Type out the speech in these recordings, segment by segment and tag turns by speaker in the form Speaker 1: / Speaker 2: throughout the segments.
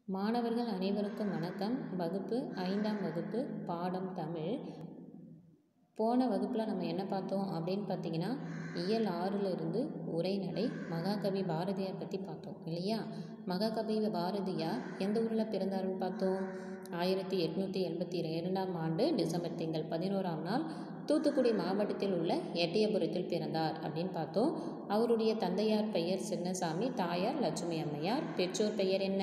Speaker 1: மாணவர்கள் அனைவருக்கும் வணக்கம் வகுப்பு ஐந்தாம் வகுப்பு பாடம் தமிழ் போன வகுப்பில் நம்ம என்ன பார்த்தோம் அப்படின்னு பார்த்தீங்கன்னா இயல் ஆறில் இருந்து உரைநடை மகாகவி பாரதியார் பற்றி பார்த்தோம் இல்லையா மகாகவி பாரதியார் எந்த ஊரில் பிறந்தாருன்னு பார்த்தோம் ஆயிரத்தி எட்நூற்றி எண்பத்தி இரண்டாம் ஆண்டு டிசம்பர் திங்கள் பதினோராம் நாள் தூத்துக்குடி மாவட்டத்தில் உள்ள எட்டயபுரத்தில் பிறந்தார் அப்படின்னு பார்த்தோம் அவருடைய தந்தையார் பெயர் சின்னசாமி தாயார் லட்சுமி அம்மையார் பெற்றோர் பெயர் என்ன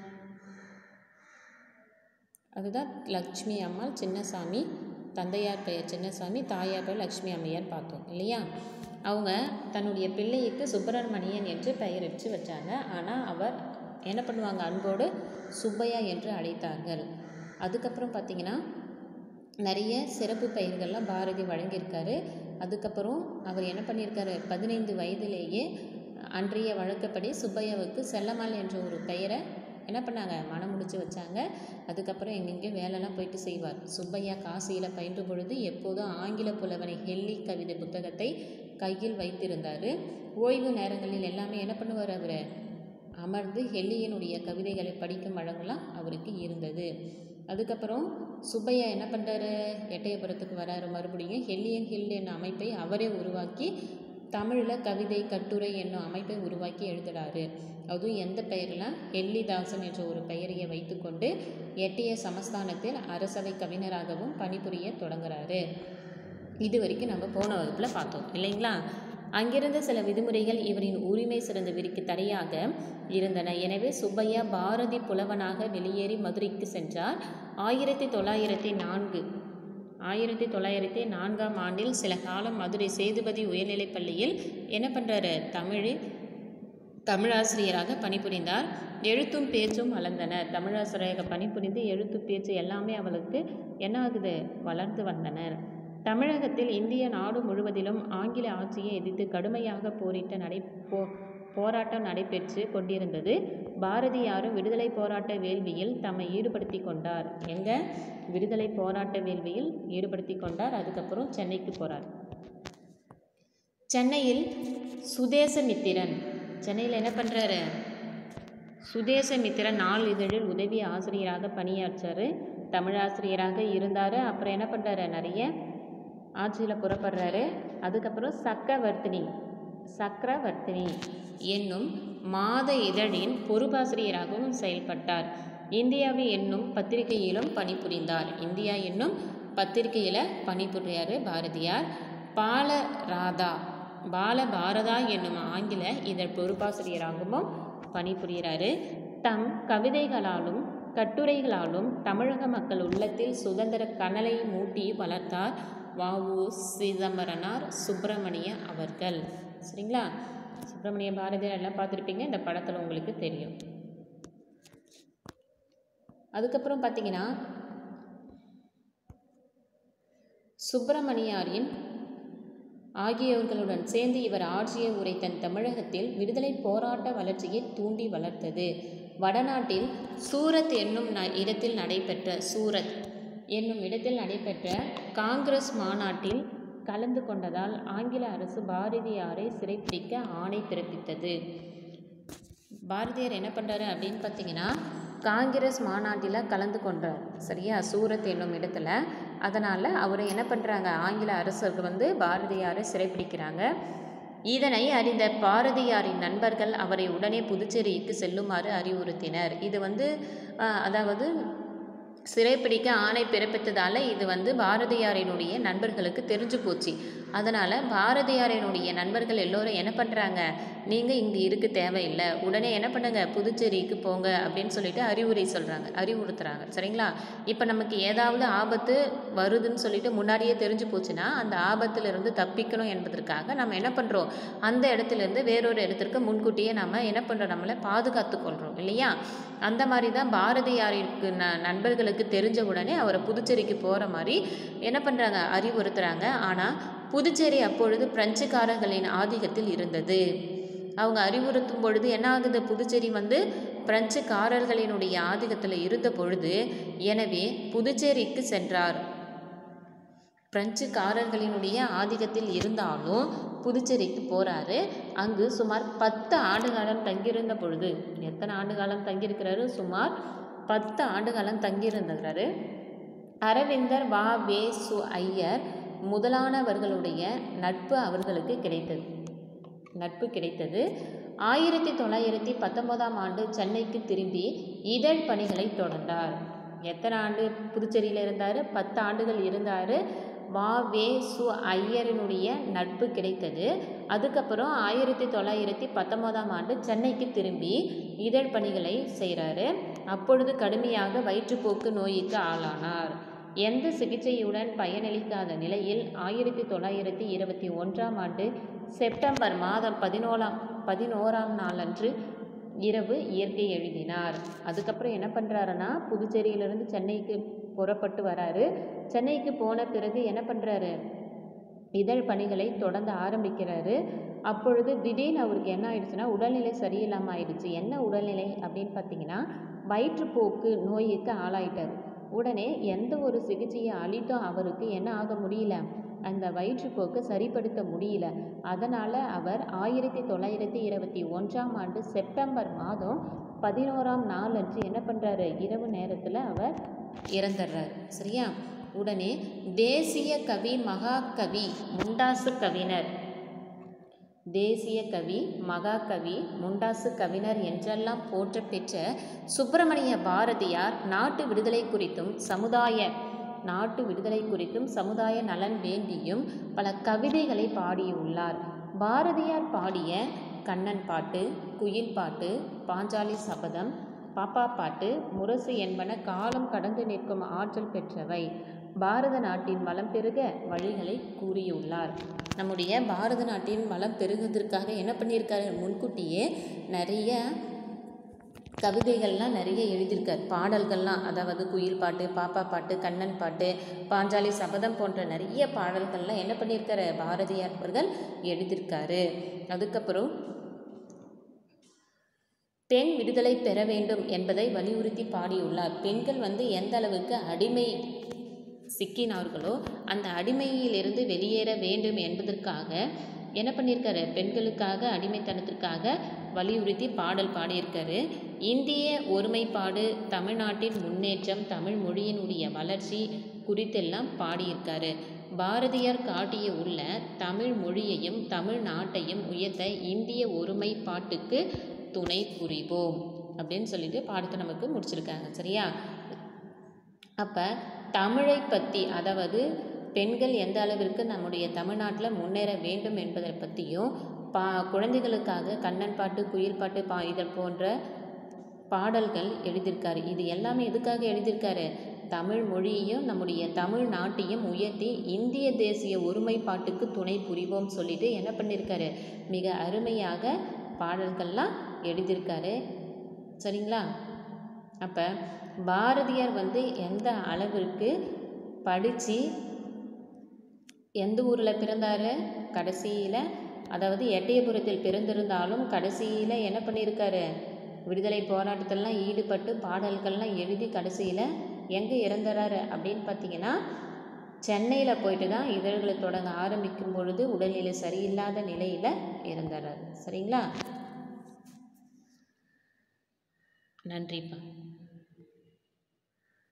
Speaker 1: அதுதான் லக்ஷ்மி அம்மாள் சின்னசாமி தந்தையார் பெயர் சின்னசாமி தாயார் பெயர் லக்ஷ்மி அம்மையார் பார்த்தோம் இல்லையா அவங்க தன்னுடைய பிள்ளைக்கு சுப்பிரமணியன் என்று பெயரிட்டு வச்சாங்க ஆனால் அவர் என்ன பண்ணுவாங்க அன்போடு சுப்பையா என்று அழைத்தார்கள் அதுக்கப்புறம் பார்த்திங்கன்னா நிறைய சிறப்பு பெயர்கள்லாம் பாரதி வழங்கியிருக்காரு அதுக்கப்புறம் அவர் என்ன பண்ணியிருக்காரு பதினைந்து வயதிலேயே அன்றைய வழக்கப்படி சுப்பையாவுக்கு செல்லம்மாள் என்ற ஒரு பெயரை என்ன பண்ணாங்க மனம் முடிச்சு வச்சாங்க அதுக்கப்புறம் எங்கெங்கே வேலைலாம் போயிட்டு செய்வார் சுப்பையா காசியில் பயின்ற பொழுது எப்போதும் ஆங்கில புலவனை ஹெல்லி கவிதை புத்தகத்தை கையில் வைத்திருந்தார் ஓய்வு நேரங்களில் எல்லாமே என்ன பண்ணுவார் அவர் அமர்ந்து ஹெல்லியனுடைய கவிதைகளை படிக்கும் வழங்கலாம் அவருக்கு இருந்தது அதுக்கப்புறம் சுப்பையா என்ன பண்ணுறாரு எட்டயபுரத்துக்கு வராரு மறுபடியும் ஹெல்லியன் ஹில் என்ற அமைப்பை அவரே உருவாக்கி தமிழில் கவிதை கட்டுரை என்னும் அமைப்பை உருவாக்கி எழுதுகிறாரு அதுவும் எந்த பெயரில் ஹெல்லிதாசன் என்ற ஒரு பெயரையை வைத்துக்கொண்டு எட்டிய சமஸ்தானத்தில் அரசவை கவிஞராகவும் பணிபுரிய தொடங்குறாரு இது வரைக்கும் நம்ம போன வகுப்பில் பார்த்தோம் இல்லைங்களா அங்கிருந்த சில விதிமுறைகள் இவரின் உரிமை சிறந்தவருக்கு தடையாக இருந்தன எனவே சுப்பையா பாரதி புலவனாக வெளியேறி மதுரைக்கு சென்றார் ஆயிரத்தி தொள்ளாயிரத்தி நான்கு ஆயிரத்தி தொள்ளாயிரத்தி நான்காம் ஆண்டில் சில காலம் மதுரை சேதுபதி உயர்நிலைப் பள்ளியில் என்ன பண்ணுறாரு தமிழில் தமிழாசிரியராக பணிபுரிந்தார் எழுத்தும் பேச்சும் வளர்ந்தன தமிழாசிரியராக பணிபுரிந்து எழுத்து பேச்சு எல்லாமே அவளுக்கு என்ன ஆகுது வளர்ந்து வந்தனர் தமிழகத்தில் இந்திய நாடு முழுவதிலும் ஆங்கில ஆட்சியை எதிர்த்து கடுமையாக போரிட்ட நடை போ போராட்டம் நடைபெற்று கொண்டிருந்தது பாரதியாரும் விடுதலை போராட்ட வேள்வியில் தம்மை ஈடுபடுத்தி கொண்டார் எங்க விடுதலை போராட்ட வேள்வியில் ஈடுபடுத்தி கொண்டார் அதுக்கப்புறம் சென்னைக்கு போகிறார் சென்னையில் சுதேசமித்திரன் சென்னையில் என்ன பண்ணுறாரு சுதேசமித்திரன் நாள் இதழில் உதவி ஆசிரியராக பணியாற்றார் தமிழாசிரியராக இருந்தார் அப்புறம் என்ன பண்ணுறாரு நிறைய ஆட்சியில் புறப்படுறாரு அதுக்கப்புறம் சக்கவர்த்தினி சக்கரவர்த்தினி என்னும் மாத இதழின் பொறுப்பாசிரியராகவும் செயல்பட்டார் இந்தியாவி என்னும் பத்திரிகையிலும் பணிபுரிந்தார் இந்தியா என்னும் பத்திரிகையில் பணிபுரியார் பாரதியார் பாலராதா பால பாரதா என்னும் ஆங்கில இதழ் பொறுப்பாசிரியராகவும் பணிபுரிகிறாரு தம் கவிதைகளாலும் கட்டுரைகளாலும் தமிழக மக்கள் உள்ளத்தில் சுதந்திர கனலை மூட்டி வளர்த்தார் வாவு சிதம்பரனார் சுப்பிரமணிய அவர்கள் சரிங்களா சுப்பிரமணிய பாரதியார் எல்லாம் பார்த்துருப்பீங்க இந்த படத்தில் உங்களுக்கு தெரியும் அதுக்கப்புறம் பார்த்தீங்கன்னா சுப்பிரமணியாரின் ஆகியவர்களுடன் சேர்ந்து இவர் ஆட்சியை உரைத்த தமிழகத்தில் விடுதலை போராட்ட வளர்ச்சியை தூண்டி வளர்த்தது வடநாட்டில் சூரத் என்னும் இடத்தில் நடைபெற்ற சூரத் என்னும் இடத்தில் நடைபெற்ற காங்கிரஸ் மாநாட்டில் கலந்து கொண்டதால் ஆங்கில அரசு பாரதியாரை சிறைப்பிடிக்க ஆணை பிறப்பித்தது பாரதியார் என்ன பண்ணுறாரு அப்படின்னு பார்த்தீங்கன்னா காங்கிரஸ் மாநாட்டில் கலந்து கொண்டார் சரியா சூரத் என்னும் இடத்துல அதனால் அவரை என்ன பண்ணுறாங்க ஆங்கில அரசர்கள் வந்து பாரதியாரை சிறைப்பிடிக்கிறாங்க இதனை அறிந்த பாரதியாரின் நண்பர்கள் அவரை உடனே புதுச்சேரிக்கு செல்லுமாறு அறிவுறுத்தினர் இது வந்து அதாவது சிறைப்பிடிக்க ஆணை பிறப்பித்ததால் இது வந்து பாரதியாரினுடைய நண்பர்களுக்கு தெரிஞ்சு போச்சு அதனால் பாரதியாரினுடைய நண்பர்கள் எல்லோரும் என்ன பண்ணுறாங்க நீங்கள் இங்கே இருக்க தேவையில்லை உடனே என்ன பண்ணுங்க புதுச்சேரிக்கு போங்க அப்படின்னு சொல்லிட்டு அறிவுரை சொல்கிறாங்க அறிவுறுத்துறாங்க சரிங்களா இப்போ நமக்கு ஏதாவது ஆபத்து வருதுன்னு சொல்லிட்டு முன்னாடியே தெரிஞ்சு போச்சுன்னா அந்த ஆபத்திலிருந்து தப்பிக்கணும் என்பதற்காக நம்ம என்ன பண்ணுறோம் அந்த இடத்துலேருந்து வேறொரு இடத்திற்கு முன்கூட்டியே நம்ம என்ன பண்ணுறோம் நம்மளை பாதுகாத்து கொள்கிறோம் இல்லையா அந்த மாதிரி தான் பாரதியாரிற்கு ந நண்பர்களுக்கு தெரிஞ்ச உடனே அவரை புதுச்சேரிக்கு போகிற மாதிரி என்ன பண்ணுறாங்க அறிவுறுத்துகிறாங்க ஆனால் புதுச்சேரி அப்பொழுது பிரெஞ்சுக்காரர்களின் ஆதிக்கத்தில் இருந்தது அவங்க அறிவுறுத்தும் பொழுது என்ன ஆகுது புதுச்சேரி வந்து பிரெஞ்சுக்காரர்களினுடைய ஆதிக்கத்தில் இருந்த பொழுது எனவே புதுச்சேரிக்கு சென்றார் பிரெஞ்சுக்காரர்களினுடைய ஆதிக்கத்தில் இருந்தாலும் புதுச்சேரிக்கு போகிறாரு அங்கு சுமார் பத்து ஆண்டு காலம் தங்கியிருந்த பொழுது எத்தனை ஆண்டு காலம் தங்கியிருக்கிறாரு சுமார் பத்து ஆண்டு காலம் தங்கியிருந்தாரு அரவிந்தர் வா வே சு ஐயர் முதலானவர்களுடைய நட்பு அவர்களுக்கு கிடைத்தது நட்பு கிடைத்தது ஆயிரத்தி தொள்ளாயிரத்தி பத்தொன்பதாம் ஆண்டு சென்னைக்கு திரும்பி இதழ் பணிகளை தொடர்ந்தார் எத்தனை ஆண்டு புதுச்சேரியில் இருந்தார் பத்து ஆண்டுகள் இருந்தார் வா வே சு ஐயரினுடைய நட்பு கிடைத்தது அதுக்கப்புறம் ஆயிரத்தி தொள்ளாயிரத்தி பத்தொன்பதாம் ஆண்டு சென்னைக்கு திரும்பி இதழ் பணிகளை செய்கிறாரு அப்பொழுது கடுமையாக வயிற்றுப்போக்கு நோய்க்கு ஆளானார் எந்த சிகிச்சையுடன் பயனளிக்காத நிலையில் ஆயிரத்தி தொள்ளாயிரத்தி இருபத்தி ஒன்றாம் ஆண்டு செப்டம்பர் மாதம் பதினோலாம் பதினோராம் நாளன்று இரவு இயற்கை எழுதினார் அதுக்கப்புறம் என்ன பண்ணுறாருன்னா புதுச்சேரியிலிருந்து சென்னைக்கு புறப்பட்டு வராரு சென்னைக்கு போன பிறகு என்ன பண்ணுறாரு இதழ் பணிகளை தொடர்ந்து ஆரம்பிக்கிறாரு அப்பொழுது திடீர்னு அவருக்கு என்ன ஆயிடுச்சுன்னா உடல்நிலை சரியில்லாமல் ஆயிடுச்சு என்ன உடல்நிலை அப்படின்னு பார்த்தீங்கன்னா வயிற்றுப்போக்கு நோய்க்கு ஆளாயிட்டார் உடனே எந்த ஒரு சிகிச்சையை அளித்தும் அவருக்கு என்ன ஆக முடியல அந்த வயிற்றுப்போக்கு சரிப்படுத்த முடியல அதனால் அவர் ஆயிரத்தி தொள்ளாயிரத்தி இருபத்தி ஒன்றாம் ஆண்டு செப்டம்பர் மாதம் பதினோராம் நாள் அன்று என்ன பண்ணுறாரு இரவு நேரத்தில் அவர் இறந்துடுறார் சரியா உடனே தேசிய கவி மகாகவி முண்டாசு கவிஞர் தேசிய கவி மகாகவி முண்டாசு கவிஞர் என்றெல்லாம் போற்ற பெற்ற சுப்பிரமணிய பாரதியார் நாட்டு விடுதலை குறித்தும் சமுதாய நாட்டு விடுதலை குறித்தும் சமுதாய நலன் வேண்டியும் பல கவிதைகளை பாடியுள்ளார் பாரதியார் பாடிய கண்ணன் பாட்டு குயில் பாட்டு பாஞ்சாலி சபதம் பாப்பா பாட்டு முரசு என்பன காலம் கடந்து நிற்கும் ஆற்றல் பெற்றவை பாரத நாட்டின் வளம் பெருக வழிகளை கூறியுள்ளார் நம்முடைய பாரத நாட்டின் வளம் பெருகுவதற்காக என்ன பண்ணியிருக்காரு முன்கூட்டியே நிறைய கவிதைகள்லாம் நிறைய எழுதியிருக்கார் பாடல்கள்லாம் அதாவது குயில் பாட்டு பாப்பா பாட்டு கண்ணன் பாட்டு பாஞ்சாலி சபதம் போன்ற நிறைய பாடல்கள்லாம் என்ன பண்ணியிருக்காரு பாரதியார் அவர்கள் எழுதியிருக்காரு அதுக்கப்புறம் பெண் விடுதலை பெற வேண்டும் என்பதை வலியுறுத்தி பாடியுள்ளார் பெண்கள் வந்து எந்த அளவுக்கு அடிமை சிக்கினார்களோ அந்த அடிமையிலிருந்து வெளியேற வேண்டும் என்பதற்காக என்ன பண்ணியிருக்காரு பெண்களுக்காக அடிமைத்தனத்திற்காக வலியுறுத்தி பாடல் பாடியிருக்காரு இந்திய ஒருமைப்பாடு தமிழ்நாட்டின் முன்னேற்றம் தமிழ் மொழியினுடைய வளர்ச்சி குறித்தெல்லாம் பாடியிருக்காரு பாரதியார் காட்டிய உள்ள தமிழ் மொழியையும் தமிழ் நாட்டையும் உயர்த்த இந்திய ஒருமைப்பாட்டுக்கு துணை புரிவோம் அப்படின்னு சொல்லிட்டு பாடத்தை நமக்கு முடிச்சிருக்காங்க சரியா அப்போ தமிழை பற்றி அதாவது பெண்கள் எந்த அளவிற்கு நம்முடைய தமிழ்நாட்டில் முன்னேற வேண்டும் என்பதை பற்றியும் பா குழந்தைகளுக்காக கண்ணன் பாட்டு குயில் பாட்டு பா இதழ் போன்ற பாடல்கள் எழுதியிருக்காரு இது எல்லாமே எதுக்காக எழுதியிருக்காரு தமிழ் மொழியையும் நம்முடைய தமிழ் நாட்டையும் உயர்த்தி இந்திய தேசிய ஒருமைப்பாட்டுக்கு துணை புரிவோம் சொல்லிட்டு என்ன பண்ணியிருக்காரு மிக அருமையாக பாடல்கள்லாம் எழுதியிருக்காரு சரிங்களா அப்போ பாரதியார் வந்து எந்த அளவிற்கு படித்து எந்த ஊரில் பிறந்தார் கடைசியில் அதாவது எட்டயபுரத்தில் பிறந்திருந்தாலும் கடைசியில் என்ன பண்ணியிருக்காரு விடுதலை போராட்டத்திலலாம் ஈடுபட்டு பாடல்கள்லாம் எழுதி கடைசியில் எங்கே இறந்துறாரு அப்படின்னு பார்த்தீங்கன்னா சென்னையில் போயிட்டு தான் இதழ்களை தொடங்க ஆரம்பிக்கும் பொழுது உடல்நிலை சரியில்லாத நிலையில் இறந்துறாரு சரிங்களா நன்றிப்பா